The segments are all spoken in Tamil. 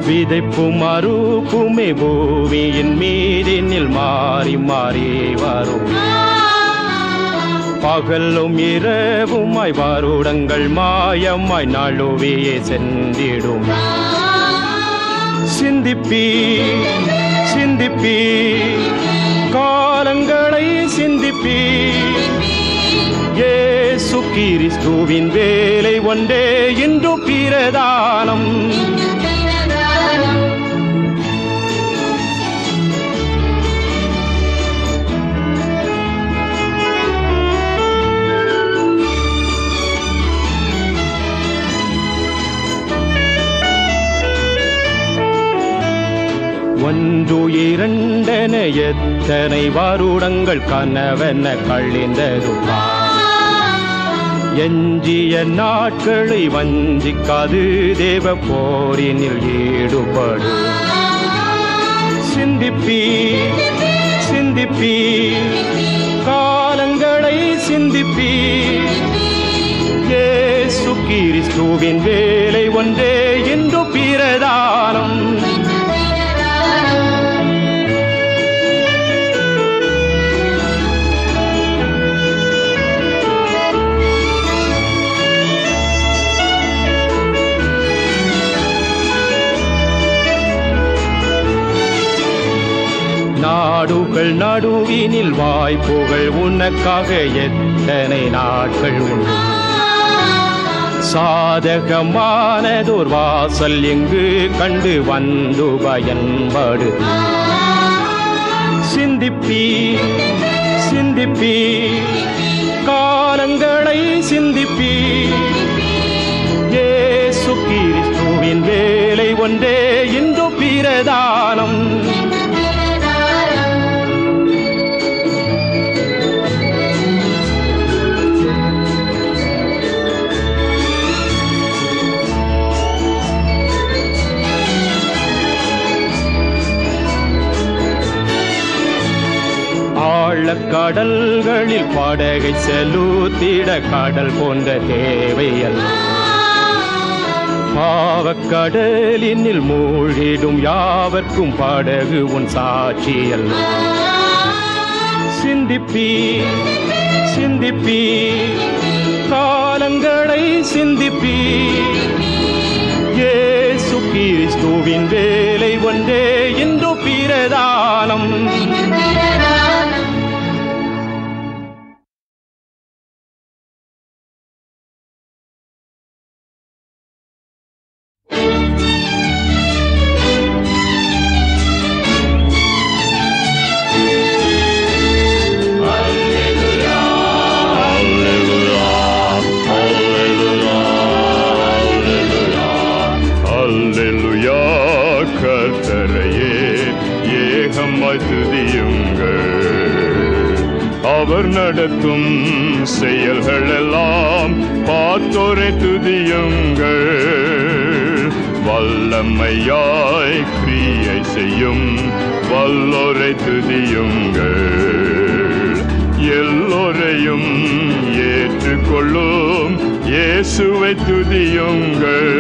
விதைப்பும் அறுப்புமே பூமியின் மீதினில் மாறி மாறி வரும் பகலும் இரவுமாய் வருடங்கள் மாயமாய் நழுவியே சென்றிடும் சிந்திப்பி சிந்திப்பி காலங்களை சிந்திப்பி ஏசு கிறிஸ்துவின் வேலை ஒன்றே இன்று பிரதானம் ஒன்று இரண்டென எத்தனை வருடங்கள் கனவென கழிந்ததுப்பா எஞ்சிய நாட்களை வஞ்சிக்காது தேவ போரினில் ஈடுபடு சிந்திப்பி சிந்திப்பி காலங்களை சிந்திப்பி ஏசு கிறிஸ்துவின் வேலை ஒன்றே இன்று பிரதானம் நாடுகள் நடுவினில் வாய்ப்புகள் உனக்காக எத்தனை நாட்கள் உண்டு சாதகமானதோர் வாசல் எங்கு கண்டு வந்து பயன்படு சிந்திப்பி சிந்திப்பி காலங்களை சிந்திப்பி ஏசு கிறிஸ்துவின் வேலை ஒன்றே இன்று பிரதானம் ஆழக்கடல்களில் படகை செலுத்திட கடல் போன்ற தேவையல்ல பாவக்கடலினில் மூழ்கிடும் யாவர்க்கும் படகு உன் சாட்சியல்ல சிந்திப்பி சிந்திப்பி காலங்களை சிந்திப்பி ஏசு கிறிஸ்துவின் வேலை ஒன்றே இன்று பிரதானம் அல்லேலூயா கர்த்தரையே ஏகமாய் துதியுங்கள் அவர் நடத்தும் செயல்கள் எல்லாம் பார்த்தோரை துதியுங்கள் வல்லமையாய் கிரியை செய்யும் வல்லோரை துதியுங்கள் எல்லோரையும் ஏற்றுக்கொள்ளும் இயேசுவை துதியுங்கள்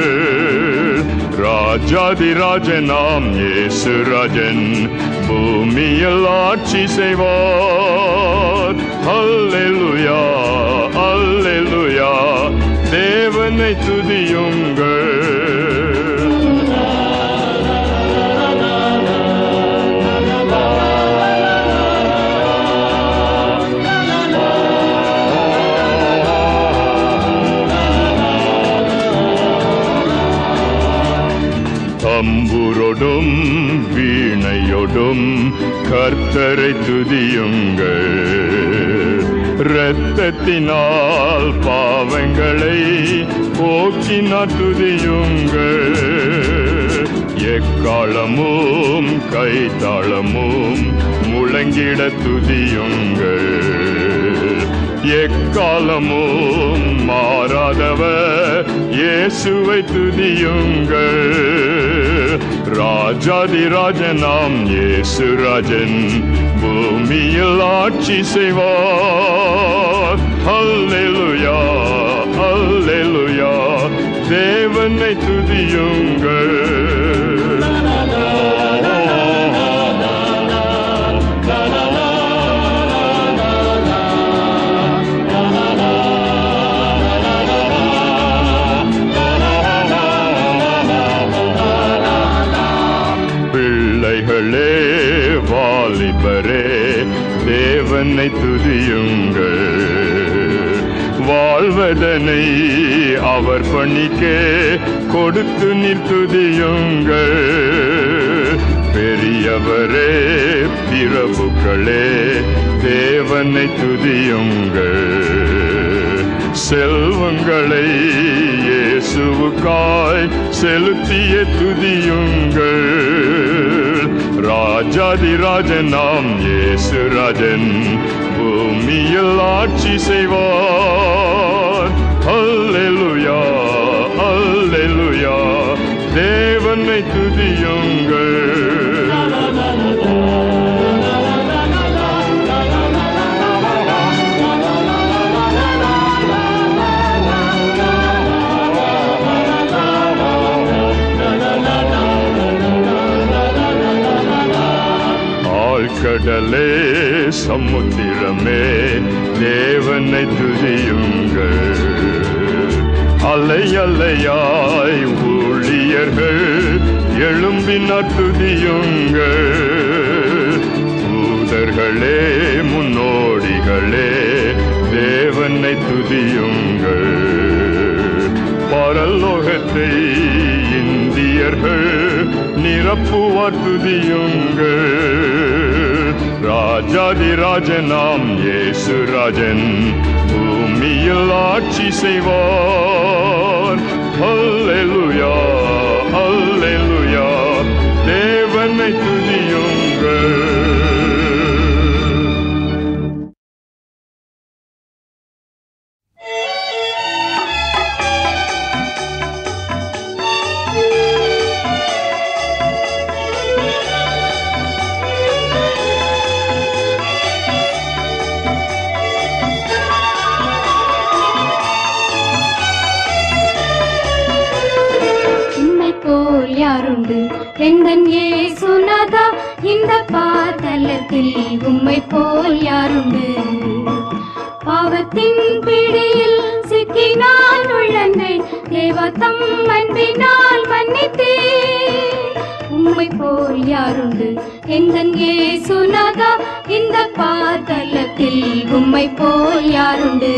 ராஜாதிராஜனாம் இயேசு ராஜன் பூமியில் ஆட்சி செய்வார் அல்லேலூயா அல்லேலூயா தேவனை துதியுங்கள் தம்புரோடும் வீணையோடும் கர்த்தரை துதியுங்கள் இரத்தத்தினால் பாவங்களை போக்கினார் துதியுங்கள் எக்காலமும் கைத்தாளமும் முழங்கிட துதியுங்கள் எக்காலமும் மாறாதவர் இயேசுவை துதியுங்கள் ராஜாதிராஜனாம் இயேசு ராஜன் பூமியில் ஆட்சி செய்வார் அல்லேலூயா அல்லேலூயா தேவனை துதியுங்கள் தேவனை துதியுங்கள் வாழ்வதனை அவர் பணிக்கே கொடுத்து நிற்துதியுங்கள் பெரியவரே பிரபுக்களே தேவனை துதியுங்கள் செல்வங்களை இயேசுவுக்காய் செலுத்திய துதியுங்கள் ராஜாதிராஜன் நாம் இயேசு ராஜன் பூமியில் ஆட்சி செய்வார் அல்லேலூயா அல்லேலூயா தேவனை துதியுங்கள் ஆழ்கடலே சமுத்திரமே தேவனை துதியுங்கள் அலை அலையாய் ஊழியர்கள் எழும்பினார் துதியுங்கள் தூதர்களே முன்னோடிகளே தேவனை துதியுங்கள் பரலோகத்தை இந்தியர்கள் நிரப்புவார் துதியுங்கள் ராஜாதிராஜனாம் இயேசு ராஜன் பூமியில் ஆட்சி செய்வார் அல்லேலூயா அல்லேலூயா தேவனை துதியுங்கள் உம்மை போல் யாருண்டு எந்தன் ஏசுநாதா இந்த பாதலத்தில் உம்மை போல் யாருண்டு பாவத்தின் பிடியில் சிக்கி நான் உழந்தேன் தேவத்தம் அன்பினால் மன்னித்தே உம்மை போல் யாருண்டு எந்தன் ஏசுநாதா இந்த பாதலத்தில் உம்மை போல் யாருண்டு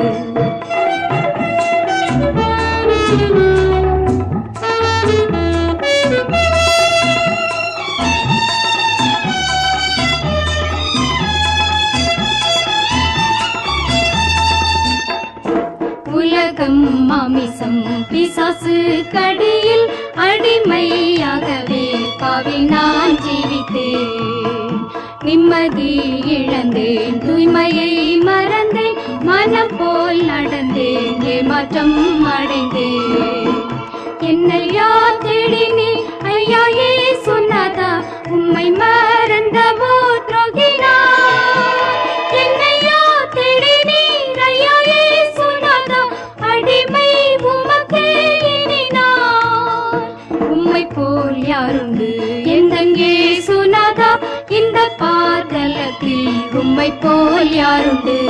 உலகம் மாமிசம் பிசாசு கடியில் அடிமையாகவே பாவி நான் ஜீவித்தேன் நிம்மதி இழந்தேன் தூய்மையை மறந்தேன் மனம் போல் நடந்தேன் ஏமாற்றம் அடைந்தேன் என்னை யார் தேடினே ஐயா ஏ சொன்னதா உம்மை மறந்தவோ துரோகினார் என்னை யார் தேடினீர் ஐயா ஏ சொன்னதா அடிமை உமக்கே எண்ணினார் உம்மை போல் யாருண்டு எந்தங்கே சுனாதா இந்த பாதலத்தில் உம்மை போல் யாருண்டு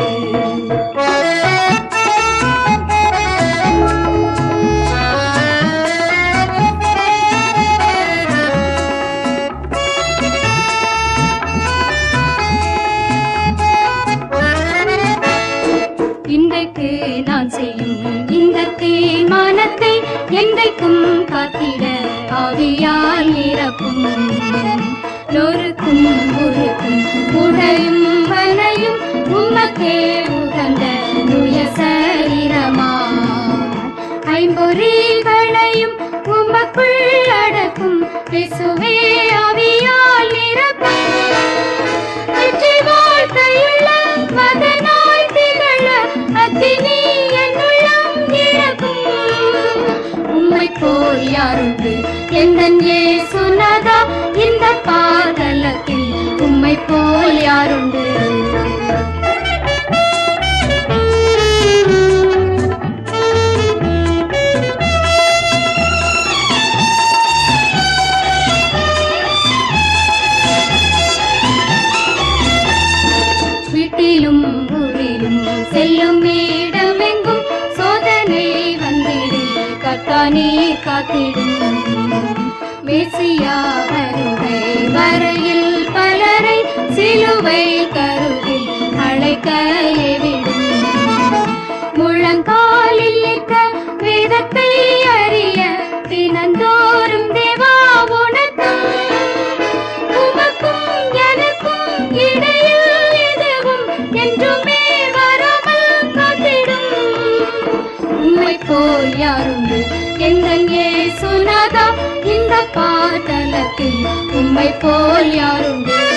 இன்றைக்கு நான் செய்யும் இந்த தீர்மானத்தை என்றைக்கும் காத்திட ஆவியால் நிரப்பும் நொறுக்கும் உருக்கும் உடையும் வனையும் உமக்கே உகந்த நுய சரீரமா ஐம்பொறிகளையும் உமக்குள் அடக்கும் பிசுவே ஆவியால் நிரப்பும் வெற்றி வாழ்க்கையுள்ள மகனாய் திகழ அத்தினி என்னுள்ளம் நிரப்பும் உம்மை போல் யாருண்டு எந்தன் ஏசுநாதா இந்த பாதலத்தில் உம்மை போல் யாருண்டு வீட்டிலும் ஊரிலும் செல்லும் இடமெங்கும் சோதனை வந்திடும் கத்தானே காத்திடும் மேசியா வருகை வரையில் பலரை சிலுவை கருவில் உள்ளத்தை அறிய தினந்தோறும் தேவா உனக்கும் உமக்கும் எனக்கும் இடையில் எதுவும் என்றுமே வராமல் காத்திடும் உம்மை போல் யாருண்டு எங்கள் இயேசுநாதா இந்த பாட்டலத்தில் உம்மை போல் யாருண்டு